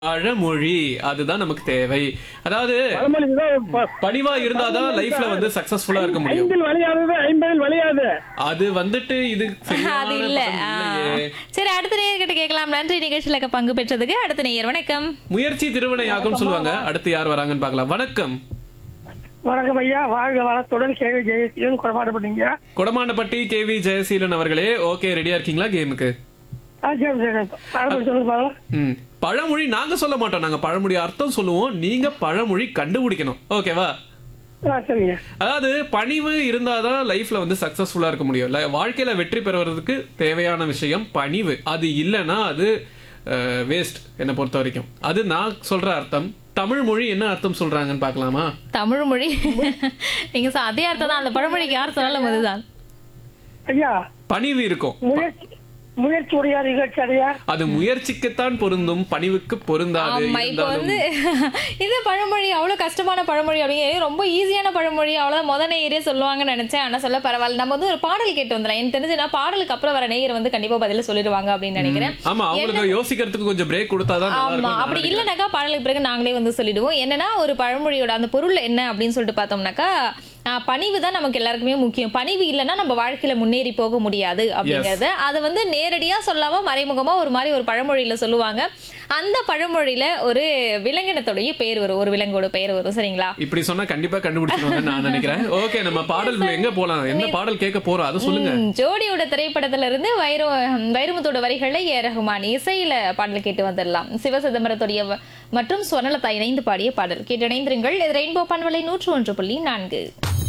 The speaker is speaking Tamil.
பழமொழி அதுதான் நமக்கு தேவை அதாவது பழமொழி தான் ப- பணிவா இருந்தாதான் லைஃப்ல வந்து சக்சஸ்ஃபுல்லா இருக்க முடியும் ஐந்தில் வழியாதது ஐம்பதில் வழியாது அது வந்துட்டு இது சரியான அது இல்ல பதம் ஆ. இல்லையே. சரி அடுத்த நேயர்கிட்ட கேட்கலாம் நன்றி நிகழ்ச்சியில பங்கு பெற்றதுக்கு அடுத்த நேயர் வணக்கம் முயற்சி திருவினையாகும் சொல்லுவாங்க அடுத்து யார் வராங்கன்னு பார்க்கலாம் வணக்கம் வணக்கம் ஐயா வாழ்க வளத்துடன் கேள்வி ஜெயசீலன் குறைபாடுபட்டீங்க கொடமாண்டப்பட்டி கே வி ஜெயசீலன் அவர்களே ஓகே ரெடியா இருக்கீங்களா கேமுக்கு ஆ சரி சரி பழமொழி சொல்லுங்க பாருங்க ம் பழமொழி நாங்க சொல்ல மாட்டோம் நாங்க பழமொழி அர்த்தம் சொல்லுவோம் நீங்க பழமொழி கண்டுபிடிக்கணும் ஓகேவா ஆ சரிங்க அதாவது பணிவு இருந்தாதான் லைஃப்ல வந்து சக்சஸ்ஃபுல்லா இருக்க முடியும் இல்ல வாழ்க்கையில வெற்றி பெறுவதற்கு தேவையான விஷயம் பணிவு அது இல்லைன்னா அது வேஸ்ட் என்னை பொறுத்த வரைக்கும் அது நான் சொல்ற அர்த்தம் தமிழ் மொழி என்ன அர்த்தம் சொல்றாங்கன்னு பார்க்கலாமா தமிழ் மொழி நீங்க சொ- அதே அர்த்தம் தான் அந்த பழமொழிக்கு யார் சொன்னாலும் அதுதான் ஐயா பணிவு இருக்கும் முயற்சி முயற்சி உடையா நிகழ்ச்சி அடையா அது முயற்சிக்குத்தான் பொருந்தும் பணிவுக்கு பொருந்தாது ஆமா இப்போ இருந்தாலும் வந்து இது பழமொழி அவ்வளவு கஷ்டமான பழமொழி அப்படிங்க ரொம்ப ஈஸியான பழமொழி அவ்வளவு முத நேயரே சொல்லுவாங்கன்னு நினைச்சேன் ஆனா சொல்ல பரவாயில்ல நம்ம வந்து ஒரு பாடல் கேட்டு வந்துடலாம் எனக்கு தெரிஞ்சு நான் பாடலுக்கு அப்புறம் வர நேயர் வந்து கண்டிப்பா பதில சொல்லிடுவாங்க அப்படின்னு நினைக்கிறேன் ஆமா அவங்களுக்கு யோசிக்கிறதுக்கு கொஞ்சம் பிரேக் கொடுத்தாதான் நல்லா ஆமா இருக்கும் அப்படி இல்லைனாக்கா பாடலுக்கு பிறகு நாங்களே வந்து சொல்லிடுவோம் என்னன்னா ஒரு பழமொழியோட அந்த பொருள் என்ன அப்படின்னு சொல்லிட்டு பார்த்தோம்னாக்கா ஆஹ், பணிவு தான் நமக்கு எல்லாருக்குமே முக்கியம் பணிவு இல்லைன்னா நம்ம வாழ்க்கையில முன்னேறி போக முடியாது அப்படிங்கறது அதை வந்து நேரடியா சொல்லாம மறைமுகமா ஒரு மாதிரி ஒரு பழமொழியில சொல்லுவாங்க அந்த பழமொழியில ஒரு விலங்கினத்தோடைய பெயர் வரும் ஒரு விலங்கோட பெயர் வரும் சரிங்களா இப்படி சொன்னா கண்டிப்பா கண்டுபிடிச்சிருவாங்க நான் நினைக்கிறேன் ஓகே நம்ம பாடல் எங்க போலாம் என்ன பாடல் கேட்க போறோம் அதை சொல்லுங்க ம், ஜோடியோட திரைப்படத்துல இருந்து வைர வைரமுத்தோட வரிகள்ல ஏ ரஹ்மான் இசையில பாடல் கேட்டு வந்துடலாம் சிவசிதம்பரத்துடைய வ- மற்றும் ஸ்வர்ணலதா இணைந்து பாடிய பாடல் கேட்டு இணைந்திருங்கள் இது ரெயின்போ பண்பலை நூற்று ஒன்று புள்ளி நான்கு